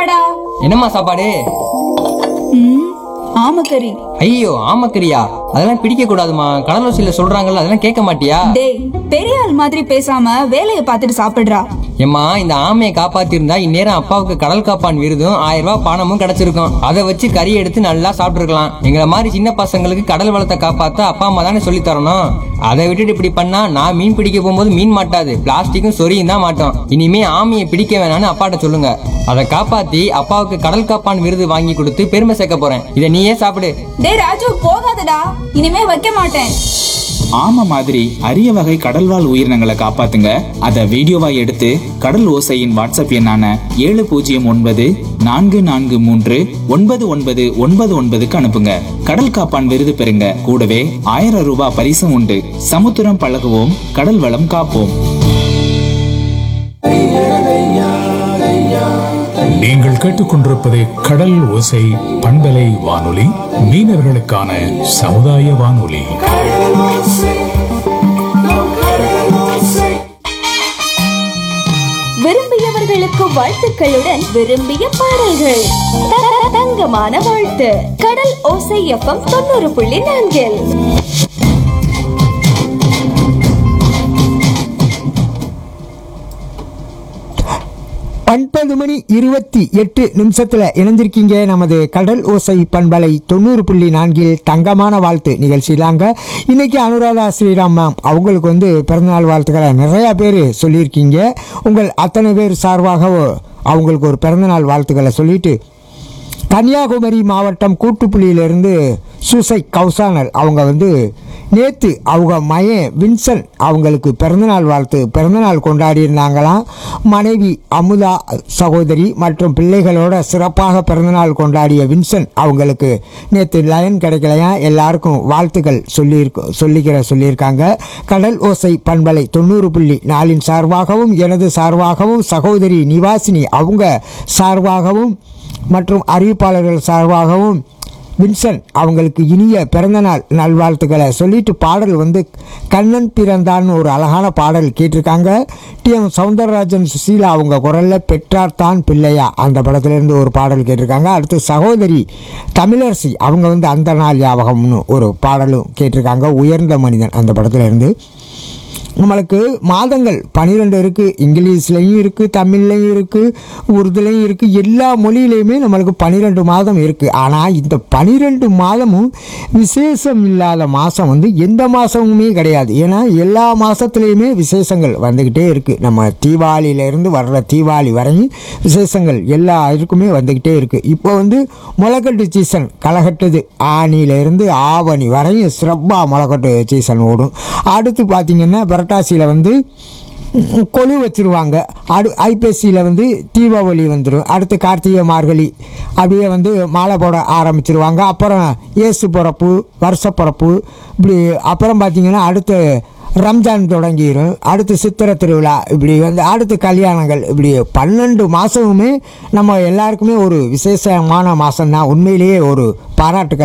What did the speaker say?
சாப்பாடா என்னம்மா சாப்பாடு ம் ஆமக்கறி ஐயோ ஆமக்கரியா அதெல்லாம் பிடிக்க கூடாதுமா கடலோசியில சொல்றாங்கல்ல அதெல்லாம் கேட்க மாட்டியா டேய் பெரிய ஆள் மாதிரி பேசாம வேலைய பார்த்துட்டு சாப்பிடுறா ஏம்மா இந்த ஆமையை காப்பாத்திருந்தா இந்நேரம் அப்பாவுக்கு கடல் காப்பான் விருதும் ஆயிரம் ரூபாய் பணமும் கிடைச்சிருக்கும் அதை வச்சு கறி எடுத்து நல்லா சாப்பிட்டுருக்கலாம் எங்களை மாதிரி சின்ன பசங்களுக்கு கடல் வளத்தை காப்பாத்த அப்பா அம்மா தானே சொல்லி தரணும் அதை விட்டுட்டு இப்படி பண்ணா நான் மீன் பிடிக்க போகும்போது மீன் மாட்டாது பிளாஸ்டிக்கும் சொரியும் தான் மாட்டோம் இனிமே ஆமையை பிடிக்க வேணாம்னு அப்பாட்ட சொல்லுங்க அதை காப்பாத்தி அப்பாவுக்கு கடல் காப்பான் விருது வாங்கி கொடுத்து பெருமை சேர்க்க போறேன் இதை நீயே சாப்பிடு டேய் ராஜு போகாதடா இனிமே வைக்க மாட்டேன் ஆமை மாதிரி அரிய வகை கடல்வாழ் உயிரினங்களை காப்பாத்துங்க அதை வீடியோவா எடுத்து கடல் ஓசையின் வாட்ஸ்அப் எண்ணான ஏழு பூஜ்ஜியம் ஒன்பது நான்கு நான்கு மூன்று ஒன்பது ஒன்பது ஒன்பது ஒன்பதுக்கு அனுப்புங்க கடல் காப்பான் விருது பெறுங்க கூடவே ஆயிரம் ரூபாய் பரிசும் உண்டு சமுத்திரம் பழகுவோம் கடல் வளம் காப்போம் நீங்கள் கேட்டுக்கொண்டிருப்பது கடல் ஓசை பண்பலை வானொலி மீனவர்களுக்கான சமுதாய வானொலி விரும்பியவர்களுக்கு வாழ்த்துக்களுடன் விரும்பிய பாடல்கள் த- த- தங்கமான வாழ்த்து கடல் ஓசை எஃப்எம் தொண்ணூறு புள்ளி நான்கில் ஒன்பது மணி இருபத்தி எட்டு நிமிஷத்துல இணைஞ்சிருக்கீங்க நமது கடல் ஓசை பண்பலை தொண்ணூறு புள்ளி நான்கில் தங்கமான வாழ்த்து நிகழ்ச்சியிலாங்க இன்னைக்கு அனுராதா ஸ்ரீராம் மேம் அவங்களுக்கு வந்து பிறந்தநாள் வாழ்த்துக்களை நிறையா பேர் சொல்லியிருக்கீங்க உங்கள் அத்தனை பேர் சார்பாக அவங்களுக்கு ஒரு பிறந்தநாள் வாழ்த்துக்களை சொல்லிட்டு கன்னியாகுமரி மாவட்டம் கூட்டுப்புள்ளியிலிருந்து சூசை கௌசானல் அவங்க வந்து நேற்று அவங்க மயன் வின்சன் அவங்களுக்கு பிறந்தநாள் வாழ்த்து பிறந்தநாள் கொண்டாடி இருந்தாங்களாம் மனைவி அமுதா சகோதரி மற்றும் பிள்ளைகளோட சிறப்பாக பிறந்தநாள் கொண்டாடிய வின்சன் அவங்களுக்கு நேற்று லயன் கிடைக்கலையா எல்லாருக்கும் வாழ்த்துக்கள் சொல்லியிருக்க சொல்லிக்கிற சொல்லியிருக்காங்க கடல் ஓசை பண்பலை தொண்ணூறு புள்ளி நாலின் சார்பாகவும் எனது சார்பாகவும் சகோதரி நிவாசினி அவங்க சார்பாகவும் மற்றும் அறிவிப்பாளர்கள் சார்பாகவும் வின்சன் அவங்களுக்கு இனிய பிறந்தநாள் நல்வாழ்த்துக்களை சொல்லிட்டு பாடல் வந்து கண்ணன் பிறந்தான்னு ஒரு அழகான பாடல் கேட்டிருக்காங்க டி எம் சவுந்தரராஜன் சுசீலா அவங்க குரலில் பெற்றார் தான் பிள்ளையா அந்த படத்துலேருந்து ஒரு பாடல் கேட்டிருக்காங்க அடுத்து சகோதரி தமிழரசி அவங்க வந்து அந்த நாள் ஞாபகம்னு ஒரு பாடலும் கேட்டிருக்காங்க உயர்ந்த மனிதன் அந்த படத்துல இருந்து நம்மளுக்கு மாதங்கள் பன்னிரெண்டு இருக்குது இங்கிலீஷ்லேயும் இருக்குது தமிழ்லையும் இருக்குது உருதுலையும் இருக்குது எல்லா மொழியிலையுமே நம்மளுக்கு பன்னிரெண்டு மாதம் இருக்குது ஆனால் இந்த பன்னிரெண்டு மாதமும் விசேஷம் இல்லாத மாதம் வந்து எந்த மாதமுமே கிடையாது ஏன்னா எல்லா மாதத்துலேயுமே விசேஷங்கள் வந்துக்கிட்டே இருக்குது நம்ம தீபாவளியிலேருந்து வர்ற தீபாவளி வரையும் விசேஷங்கள் எல்லா இதுக்குமே வந்துக்கிட்டே இருக்குது இப்போ வந்து முளைக்கட்டு சீசன் களைகட்டுது ஆனியிலேருந்து ஆவணி வரையும் சிறப்பாக முளைக்கட்டு சீசன் ஓடும் அடுத்து பார்த்திங்கன்னா புரட்டாசியில் வந்து ம், கொலு வச்சிருவாங்க அடு ஐப்பசியில் வந்து தீபாவளி வந்துடும் அடுத்து கார்த்திகை மார்கழி அப்படியே வந்து மாலை போட ஆரம்பிச்சிருவாங்க அப்புறம் இயேசு பிறப்பு வருஷ பிறப்பு இப்படி அப்புறம் பார்த்திங்கன்னா அடுத்து ரம்ஜான் தொடங்கிடும் அடுத்து சித்திரை திருவிழா இப்படி வந்து அடுத்து கல்யாணங்கள் இப்படி பன்னெண்டு மாதமுமே நம்ம எல்லாருக்குமே ஒரு விசேஷமான மாதம் தான் உண்மையிலேயே ஒரு பாராட்டுக்கள்